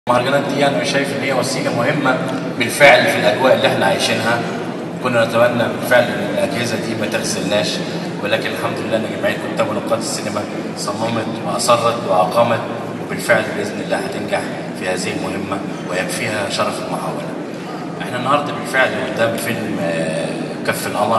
المهرجانات دي انا شايف ان هي وسيله مهمه بالفعل في الاجواء اللي احنا عايشينها كنا نتمنى بالفعل ان الاجهزه دي ما تغسلناش ولكن الحمد لله ان جمعيه كتاب ونقاد السينما صممت واصرت واقامت وبالفعل باذن الله هتنجح في هذه المهمه ويكفيها شرف المحاوله. احنا النهارده بالفعل قدام فيلم آه، كف القمر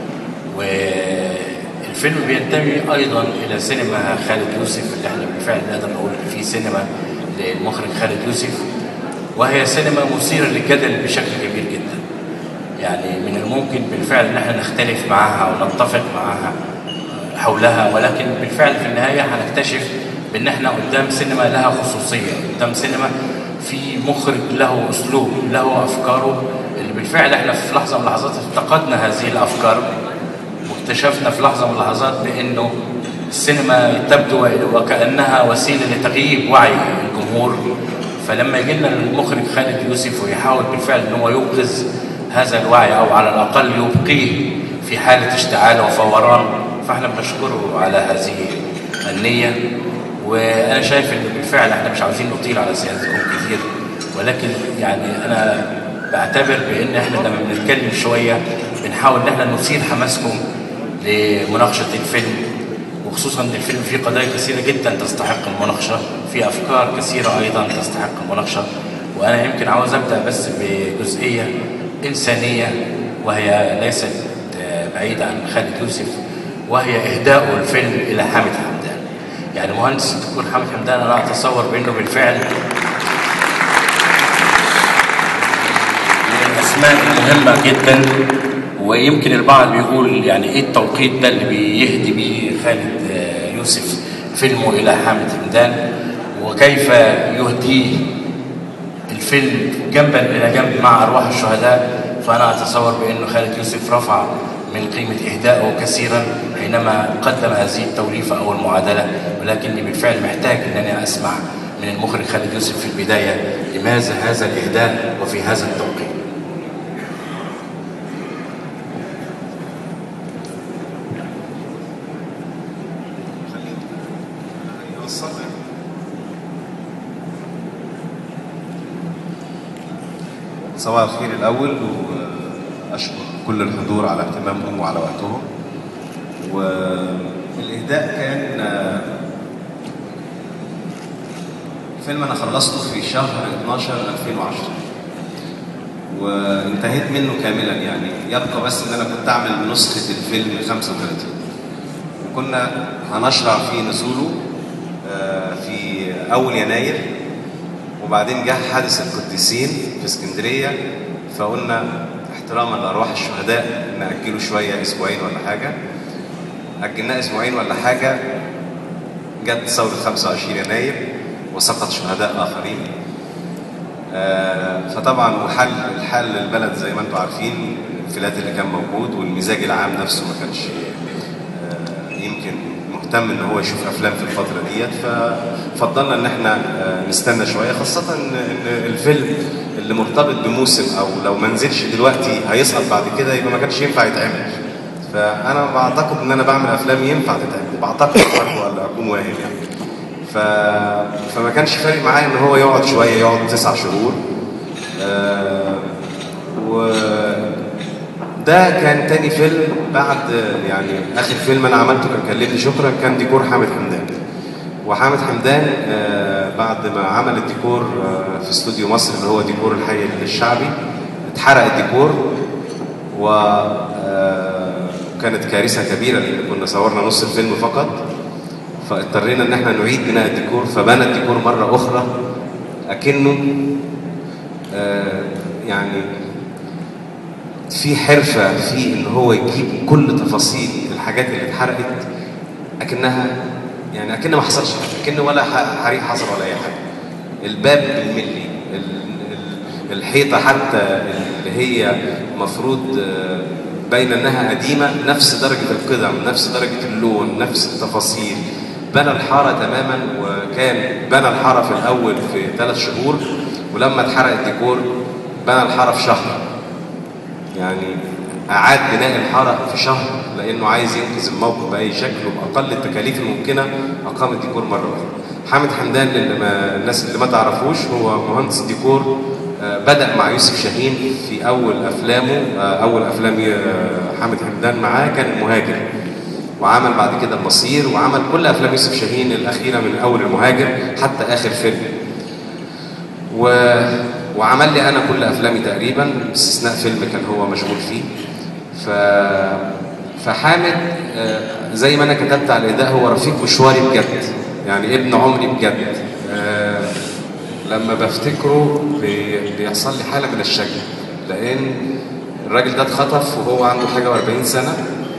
والفيلم بينتمي ايضا الى سينما خالد يوسف اللي احنا بالفعل نقدر نقول في سينما للمخرج خالد يوسف وهي سينما مثيره للجدل بشكل كبير جدا. يعني من الممكن بالفعل ان احنا نختلف معاها ونتفق معاها حولها ولكن بالفعل في النهايه هنكتشف بان احنا قدام سينما لها خصوصيه، قدام سينما في مخرج له اسلوب، له افكاره اللي بالفعل احنا في لحظه من اللحظات افتقدنا هذه الافكار واكتشفنا في لحظه من اللحظات بانه السينما تبدو وكانها وسيله لتغييب وعي الجمهور فلما يجي لنا المخرج خالد يوسف ويحاول بالفعل ان هو ينقذ هذا الوعي او على الاقل يبقيه في حاله اشتعال وفوران فاحنا بنشكره على هذه النيه وانا شايف ان بالفعل احنا مش عاوزين نطيل على سيادتكم كتير ولكن يعني انا بعتبر بان احنا لما بنتكلم شويه بنحاول ان احنا نثير حماسكم لمناقشه الفيلم وخصوصا ان الفيلم فيه قضايا كثيره جدا تستحق المناقشه في افكار كثيره ايضا تستحق المناقشه وانا يمكن عاوز ابدا بس بجزئيه انسانيه وهي ليست آه، بعيده عن خالد يوسف وهي اهداء الفيلم الى حامد حمدان يعني مهندس الدكتور حامد حمدان انا اتصور بانه بالفعل من الاسماء المهمه جدا ويمكن البعض بيقول يعني ايه التوقيت ده اللي بيهدي بيه خالد آه، يوسف فيلمه الى حامد حمدان وكيف يهديه الفيلم جنبا الى جنب مع ارواح الشهداء فانا اتصور بانه خالد يوسف رفع من قيمه اهدائه كثيرا حينما قدم هذه التوليفه او المعادله ولكني بالفعل محتاج انني اسمع من المخرج خالد يوسف في البدايه لماذا هذا الاهداء وفي هذا التوقيت صباح الخير الأول وأشكر كل الحضور على اهتمامهم وعلى وقتهم والإهداء كان آه، فيلم أنا خلصته في شهر 12 2010 وانتهيت منه كاملا يعني يبقى بس إن أنا كنت أعمل نسخة الفيلم 35 وكنا هنشرع في نزوله آه، في أول يناير وبعدين جه حادث القديسين في اسكندريه فقلنا احتراما لارواح الشهداء ناجله شويه اسبوعين ولا حاجه اجلناه اسبوعين ولا حاجه جت ثوره 25 يناير وسقط شهداء اخرين آه، فطبعا وحل الحال البلد زي ما انتم عارفين الانفلات اللي كان موجود والمزاج العام نفسه ما كانش آه، يمكن مهتم ان هو يشوف افلام في الفتره ديت ففضلنا ان احنا آه، نستنى شويه خاصه ان إن الفيلم اللي مرتبط بموسم او لو ما نزلش دلوقتي هيسقط بعد كده يبقى ما كانش ينفع يتعمل فانا بعتقد ان انا بعمل افلام ينفع تتعمل بعتقد برضه ولا اكون واهم يعني ف... فما كانش فارق معايا ان هو يقعد شويه يقعد تسع شهور آه و ده كان تاني فيلم بعد يعني اخر فيلم انا عملته كان كلمني شكرا كان ديكور حامد حمدان وحامد حمدان آه بعد ما عمل الديكور آه في استوديو مصر اللي هو ديكور الحي الشعبي اتحرق الديكور و آه كانت كارثه كبيره لان كنا صورنا نص الفيلم فقط فاضطرينا ان احنا نعيد بناء الديكور فبنى الديكور مره اخرى اكنه آه يعني في حرفة في إن هو يجيب كل تفاصيل الحاجات اللي اتحرقت أكنها يعني أكن ما حصلش حاجة أكن ولا ح- حريق حصل ولا أي حاجة الباب بالملي ال- ال- الحيطة حتى اللي هي مفروض آه، باينة إنها قديمة نفس درجة القدم نفس درجة اللون نفس التفاصيل بنى الحارة تماما وكان بنى الحارة في الأول في ثلاث شهور ولما اتحرق الديكور بنى الحارة في شهر يعني أعاد بناء الحارة في شهر لأنه عايز ينقذ الموقف بأي شكل وبأقل التكاليف الممكنة أقام الديكور مرة واحدة حامد حمدان اللي ما الناس اللي ما تعرفوش هو مهندس ديكور آه، بدأ مع يوسف شاهين في أول أفلامه آه، أول أفلام آه، حامد حمدان معاه كان المهاجر وعمل بعد كده المصير وعمل كل أفلام يوسف شاهين الأخيرة من أول المهاجر حتى آخر فيلم و... وعمل لي انا كل افلامي تقريبا باستثناء فيلم كان هو مشغول فيه ف فحامد آه، زي ما انا كتبت على الاداء هو رفيق مشواري بجد يعني ابن عمري بجد آه، لما بفتكره بي- بيحصل لي حاله من الشك لان الراجل ده اتخطف وهو عنده حاجه و40 سنه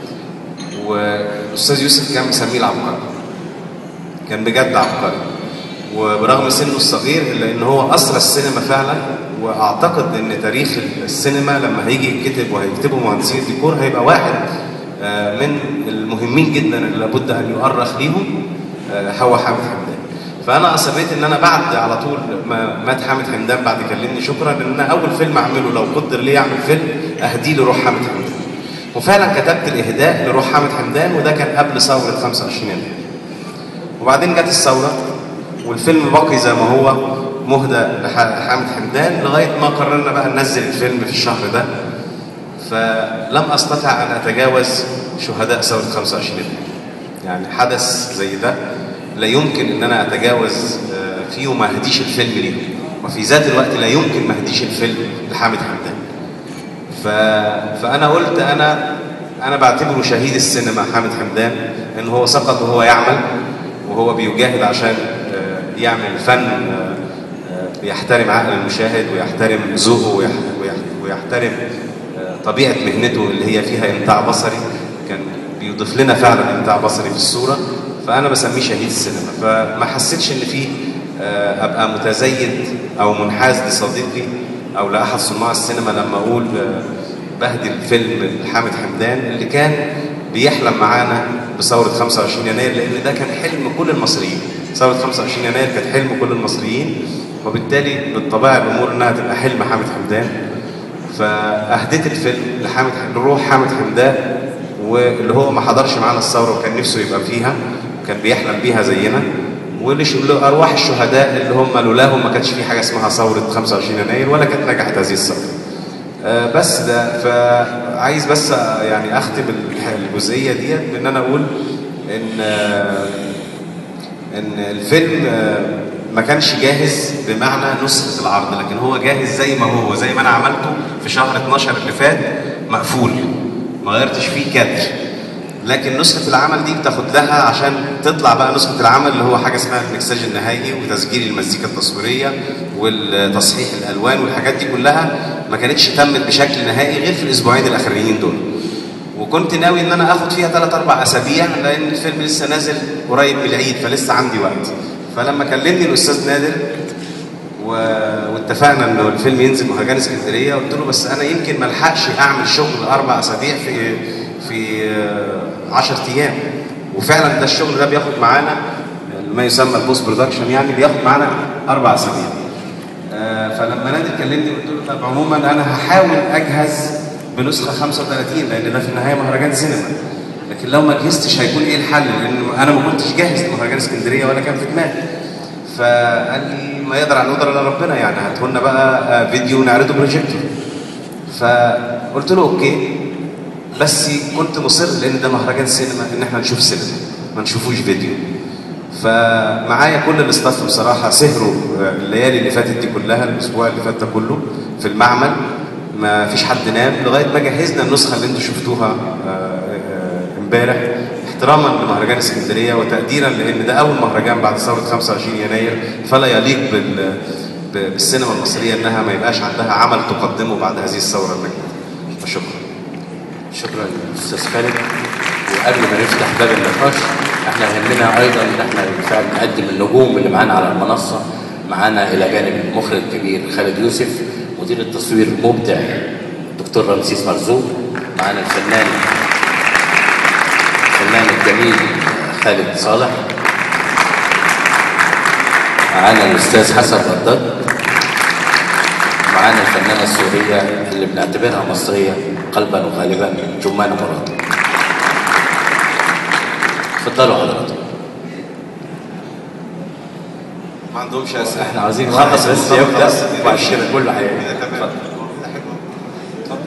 والاستاذ يوسف كان مسميه العبقري كان بجد عبقري وبرغم سنه الصغير الا ان هو اسرى السينما فعلا واعتقد ان تاريخ السينما لما هيجي يتكتب وهيكتبوا مهندسين الديكور هيبقى واحد آه، من المهمين جدا اللي لابد ان يؤرخ ليهم آه، هو حامد حمدان فانا اصريت ان انا بعد على طول ما مات حامد حمدان بعد كلمني شكرا لان انا اول فيلم اعمله لو قدر لي اعمل فيلم اهدي له روح حامد حمدان وفعلا كتبت الاهداء لروح حامد حمدان وده كان قبل ثوره 25 يناير وبعدين جت الثوره والفيلم باقي زي ما هو مهدى لحامد حمدان لغايه ما قررنا بقى ننزل الفيلم في الشهر ده فلم استطع ان اتجاوز شهداء ثوره 25 يناير يعني حدث زي ده لا يمكن ان انا اتجاوز آه، فيه وما اهديش الفيلم ليه وفي ذات الوقت لا يمكن ما اهديش الفيلم لحامد حمدان ف... فانا قلت انا انا بعتبره شهيد السينما حامد حمدان ان هو سقط وهو يعمل وهو بيجاهد عشان آه، يعمل فن آه، آه، بيحترم عقل المشاهد ويحترم ذوقه ويح... ويح... ويحترم آه، طبيعه مهنته اللي هي فيها امتاع بصري كان بيضيف لنا فعلا امتاع بصري في الصوره فانا بسميه شهيد السينما فما حسيتش ان في آه، ابقى متزيد او منحاز لصديقي او لاحد صناع السينما لما اقول آه، بهدل فيلم حامد حمدان اللي كان بيحلم معانا بثوره 25 يناير لان ده كان حلم كل المصريين ثوره 25 يناير كانت حلم كل المصريين وبالتالي بالطبيعه الامور انها تبقى حلم حامد حمدان فاهديت الفيلم لحامد لروح حامد حمدان واللي هو ما حضرش معانا الثوره وكان نفسه يبقى فيها وكان بيحلم بيها زينا ولارواح الشهداء اللي هم لولاهم ما كانش في حاجه اسمها ثوره 25 يناير ولا كانت نجحت هذه الثوره. آه، بس ده فعايز بس آه، يعني اختم الح- الجزئيه ديت بان انا اقول ان آه، ان الفيلم آه، ما كانش جاهز بمعنى نسخه العرض لكن هو جاهز زي ما هو زي ما انا عملته في شهر 12 اللي فات مقفول ما غيرتش فيه كادر لكن نسخه العمل دي بتاخد لها عشان تطلع بقى نسخه العمل اللي هو حاجه اسمها المكساج النهائي وتسجيل المزيكا التصويريه والتصحيح الالوان والحاجات دي كلها ما كانتش تمت بشكل نهائي غير في الاسبوعين الاخرانيين دول وكنت ناوي ان انا اخد فيها ثلاث اربع اسابيع لان الفيلم لسه نازل قريب من العيد فلسه عندي وقت فلما كلمني الاستاذ نادر و... واتفقنا انه الفيلم ينزل مهرجان اسكندريه قلت له بس انا يمكن ما الحقش اعمل شغل اربع اسابيع في في 10 ايام وفعلا ده الشغل ده بياخد معانا ما يسمى البوست برودكشن يعني بياخد معانا اربع اسابيع آه، فلما نادر كلمني قلت له طب عموما انا هحاول اجهز بنسخه 35 لان ده في النهايه مهرجان سينما لكن لو ما جهزتش هيكون ايه الحل لان انا ما كنتش جاهز لمهرجان اسكندريه ولا كان في دماغي فقال لي ما يقدر على القدر الا ربنا يعني هاتوا لنا بقى آه، فيديو نعرضه بروجيكتور فقلت له اوكي بس كنت مصر لان ده مهرجان سينما ان احنا نشوف سينما ما نشوفوش فيديو فمعايا كل الاستاف بصراحه سهروا آه، الليالي اللي فاتت دي كلها الاسبوع اللي فات ده كله في المعمل ما فيش حد نام لغايه ما جهزنا النسخه اللي انتم شفتوها آه، آه، امبارح احتراما لمهرجان اسكندريه وتقديرا لان ده اول مهرجان بعد ثوره 25 يناير فلا يليق بال ب- بالسينما المصريه انها ما يبقاش عندها عمل تقدمه بعد هذه الثوره الناجحه وشكرا شكرا استاذ خالد وقبل ما نفتح باب النقاش احنا يهمنا ايضا ان احنا بالفعل نقدم النجوم اللي معانا على المنصه معانا الى جانب المخرج الكبير خالد يوسف مدير التصوير المبدع دكتور رمسيس مرزوق معانا الفنان الفنان الجميل خالد صالح معانا الاستاذ حسن بدر معانا الفنانة السورية اللي بنعتبرها مصرية قلبا وغالبا جمانة مراد اتفضلوا حضراتكم ما عندهمش اسئله احنا عايزين نخلص بس يبدا وبعد كده كله كده هيبدا تمام اتفضل. كده حلو اتفضل.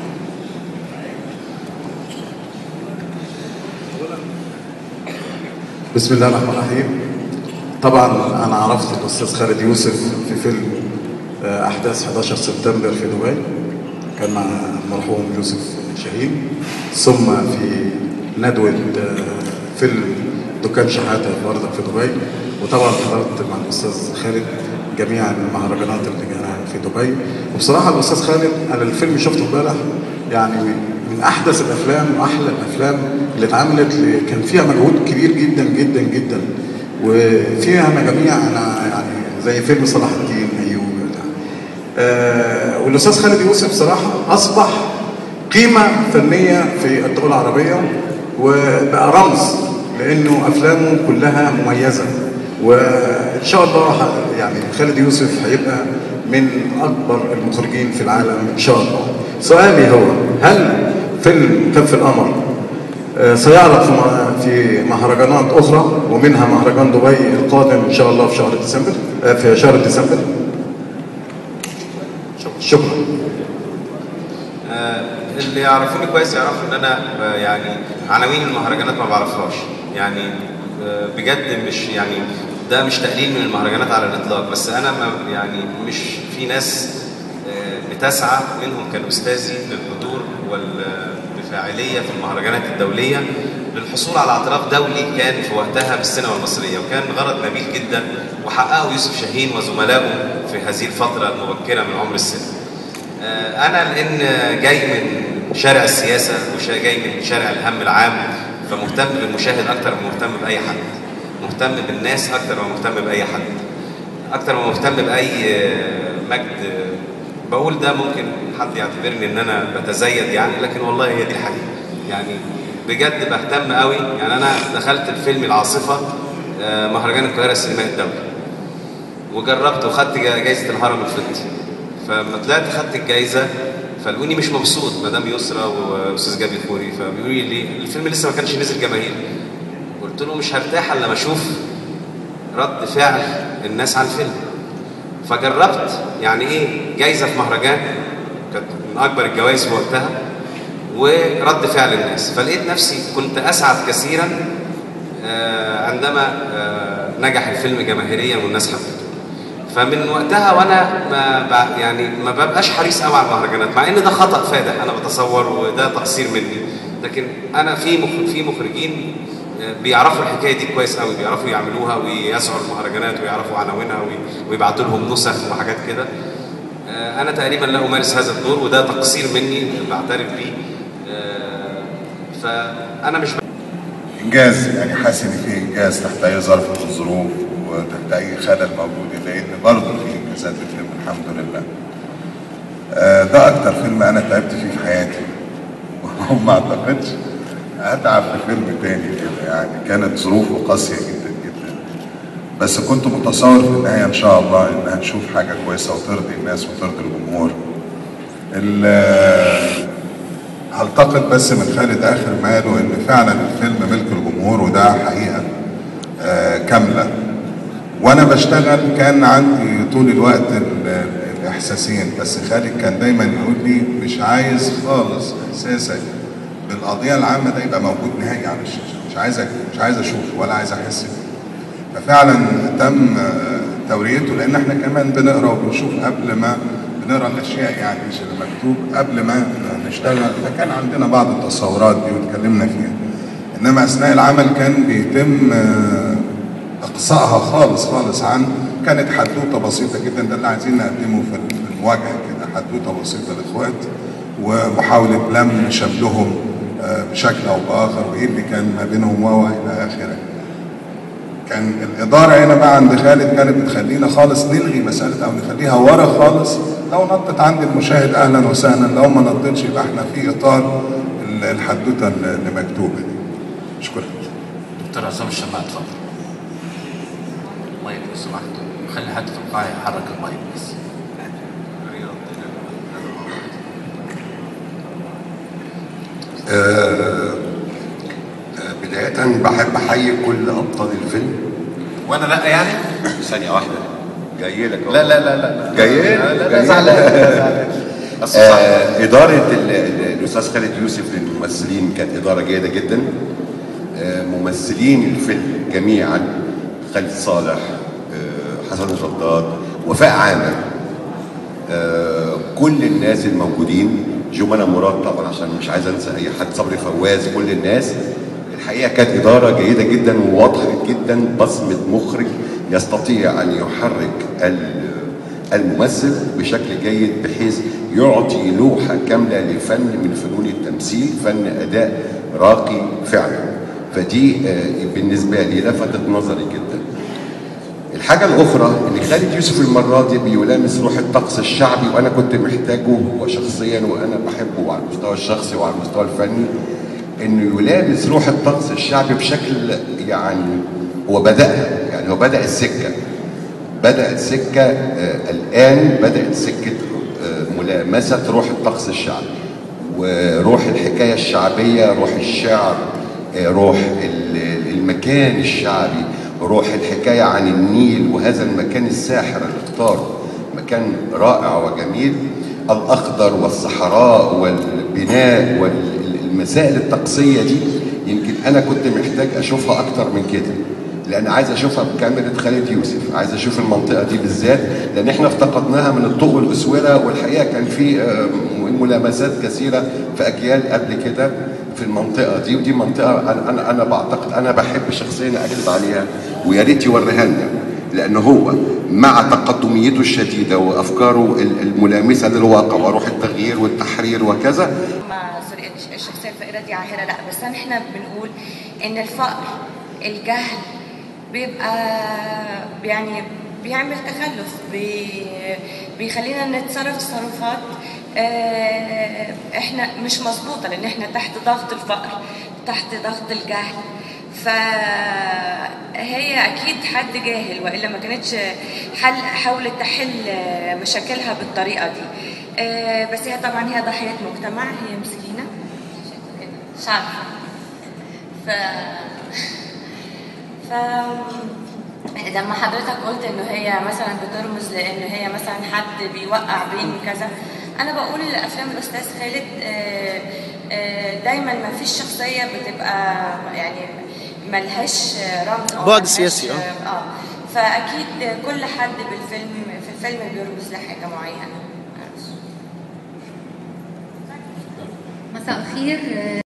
بسم الله الرحمن الرحيم طبعا انا عرفت الاستاذ خالد يوسف في فيلم آه، احداث 11 سبتمبر في دبي كان مع المرحوم يوسف شاهين ثم في ندوه آه، فيلم دكان شحاته برضك في دبي وطبعا حضرت مع الاستاذ خالد جميع المهرجانات اللي جانا في دبي وبصراحه الاستاذ خالد انا الفيلم شفته امبارح يعني من احدث الافلام واحلى الافلام اللي اتعملت اللي كان فيها مجهود كبير جدا جدا جدا وفيها مجاميع انا يعني زي فيلم صلاح الدين ايوب آه والاستاذ خالد يوسف صراحه اصبح قيمه فنيه في الدول العربيه وبقى رمز لانه افلامه كلها مميزه وان شاء الله ح- يعني خالد يوسف هيبقى من اكبر المخرجين في العالم ان شاء الله. سؤالي هو هل فيلم كف القمر آه، سيعرض في م- في مهرجانات اخرى ومنها مهرجان دبي القادم ان شاء الله في شهر ديسمبر آه، في شهر ديسمبر شكرا آه، اللي يعرفوني كويس يعرفوا ان انا آه، يعني عناوين المهرجانات ما بعرفهاش يعني آه، بجد مش يعني ده مش تقليل من المهرجانات على الاطلاق بس انا ما يعني مش في ناس آه، بتسعى منهم كان استاذي للحضور والفاعليه في المهرجانات الدوليه للحصول على اعتراف دولي كان في وقتها بالسينما المصريه وكان غرض نبيل جدا وحققه يوسف شاهين وزملائه في هذه الفتره المبكره من عمر السينما. آه، انا لان جاي من شارع السياسه وجاي من شارع الهم العام فمهتم بالمشاهد اكتر من مهتم باي حد مهتم بالناس اكتر من مهتم باي حد اكتر من مهتم باي آه، مجد آه، بقول ده ممكن حد يعتبرني ان انا بتزيد يعني لكن والله هي دي الحقيقه يعني بجد بهتم قوي يعني انا دخلت الفيلم العاصفه آه، مهرجان القاهره السينمائي الدولي وجربت وخدت جا- جايزه الهرم الفضي فلما طلعت خدت الجايزه فلقوني مش مبسوط مدام يسرا واستاذ جابي خوري فبيقولوا لي ليه الفيلم لسه ما كانش نزل جماهير قلت له مش هرتاح الا لما اشوف رد فعل الناس على الفيلم فجربت يعني ايه جايزه في مهرجان كانت من اكبر الجوائز في وقتها ورد فعل الناس فلقيت نفسي كنت اسعد كثيرا آه، عندما آه، نجح الفيلم جماهيريا والناس حبته فمن وقتها وانا ما ب- يعني ما ببقاش حريص قوي على المهرجانات مع ان ده خطا فادح انا بتصور وده تقصير مني لكن انا في مخ- في مخرجين آه، بيعرفوا الحكايه دي كويس قوي بيعرفوا يعملوها ويسعوا المهرجانات ويعرفوا عناوينها وي- ويبعتوا لهم نسخ وحاجات كده آه، انا تقريبا لا امارس هذا الدور وده تقصير مني بعترف بيه آه، فانا مش انجاز يعني حاسس ان في انجاز تحت اي ظرف من الظروف وتحت اي خلل موجود لان برضه في انجازات بتتم الحمد لله. آه، ده اكتر فيلم انا تعبت فيه في حياتي وما اعتقدش اتعب في فيلم تاني كده يعني كانت ظروفه قاسيه جدا جدا بس كنت متصور في النهايه ان شاء الله ان هنشوف حاجه كويسه وترضي الناس وترضي الجمهور. ال- هلتقط بس من خالد اخر ما قاله ان فعلا الفيلم ملك الجمهور وده حقيقه آه كامله وانا بشتغل كان عندي طول الوقت ال- ال- الاحساسين بس خالد كان دايما يقول لي مش عايز خالص احساسك بالقضيه العامه ده يبقى موجود نهائي على الشاشه مش عايزك مش عايز اشوفه ولا عايز احس بيه ففعلا تم آه، توريته لان احنا كمان بنقرا وبنشوف قبل ما بنقرا الاشياء يعني مش اللي مكتوب قبل ما نشتغل فكان عندنا بعض التصورات دي واتكلمنا فيها انما اثناء العمل كان بيتم آه، اقصائها خالص خالص عن كانت حدوته بسيطه جدا ده اللي عايزين نقدمه في في المواجهه كده حدوته بسيطه لاخوات ومحاوله لم شملهم آه، بشكل او باخر وايه اللي كان ما بينهم و الى اخره كان الإدارة هنا بقى عند خالد كانت بتخلينا خالص نلغي مسألة أو نخليها ورا خالص لو نطت عند المشاهد أهلا وسهلا لو ما نطتش يبقى احنا في إطار ال- الحدوتة اللي مكتوبة دي شكرا دكتور عصام الشماعة اتفضل المايك لو سمحت خلي حد في القاعة يحرك المايك بس آه، آه، بداية بحب أحيي كل أبطال الفيلم وانا لا يعني ثانيه واحده جاي لك أهو. لا لا لا لا جاي لا لا جاي. لا زعلان لا زعلان بس صح آه إدارة ال- ال- الأستاذ خالد يوسف للممثلين كانت إدارة جيدة جدا آه ممثلين الفيلم جميعا خالد صالح آه حسن الرداد وفاء عامر آه كل الناس الموجودين جمانة مراد طبعا عشان مش عايز انسى اي حد صبري فواز كل الناس الحقيقه كانت اداره جيده جدا وواضحه جدا بصمه مخرج يستطيع ان يحرك ال- الممثل بشكل جيد بحيث يعطي لوحه كامله لفن من فنون التمثيل فن اداء راقي فعلا فدي آه، بالنسبه لي لفتت نظري جدا الحاجة الأخرى إن خالد يوسف المرة دي بيلامس روح الطقس الشعبي وأنا كنت محتاجه هو شخصيا وأنا بحبه على المستوى الشخصي وعلى المستوى الفني إنه يلامس روح الطقس الشعبي بشكل يعني هو بدأها يعني هو بدأ السكة بدأ السكة آه الآن بدأت سكة آه ملامسة روح الطقس الشعبي وروح الحكاية الشعبية روح الشعر آه روح ال- المكان الشعبي روح الحكاية عن النيل وهذا المكان الساحر اللي اختاره مكان رائع وجميل الأخضر والصحراء والبناء والمسائل الطقسية دي يمكن أنا كنت محتاج أشوفها أكتر من كده لان عايز اشوفها بكاميرا خالد يوسف عايز اشوف المنطقه دي بالذات لان احنا افتقدناها من الطوق والاسوره والحقيقه كان في آه، ملامسات كثيره في اجيال قبل كده في المنطقه دي ودي منطقه انا انا انا بعتقد انا بحب شخصيا اكذب عليها ويا ريت يوريها لنا لان هو مع تقدميته الشديده وافكاره ال- الملامسه للواقع وروح التغيير والتحرير وكذا ما سوري الشخصيه الفقيره دي عاهره لا بس احنا بنقول ان الفقر الجهل بيبقى يعني بيعمل تخلف بي بيخلينا نتصرف تصرفات آه، احنا مش مظبوطه لان احنا تحت ضغط الفقر تحت ضغط الجهل فهي اكيد حد جاهل والا ما كانتش حل حاولت تحل مشاكلها بالطريقه دي آه، بس هي طبعا هي ضحيه مجتمع هي مسكينه مش عارفه ف ف لما حضرتك قلت انه هي مثلا بترمز لان هي مثلا حد بيوقع بين كذا انا بقول افلام الاستاذ خالد آه، آه، دايما ما فيش شخصيه بتبقى يعني ملهاش رمز او بعد ملهاش- سياسي، اه. اه فاكيد كل حد بالفيلم في الفيلم بيرمز لحاجه معينه مساء الخير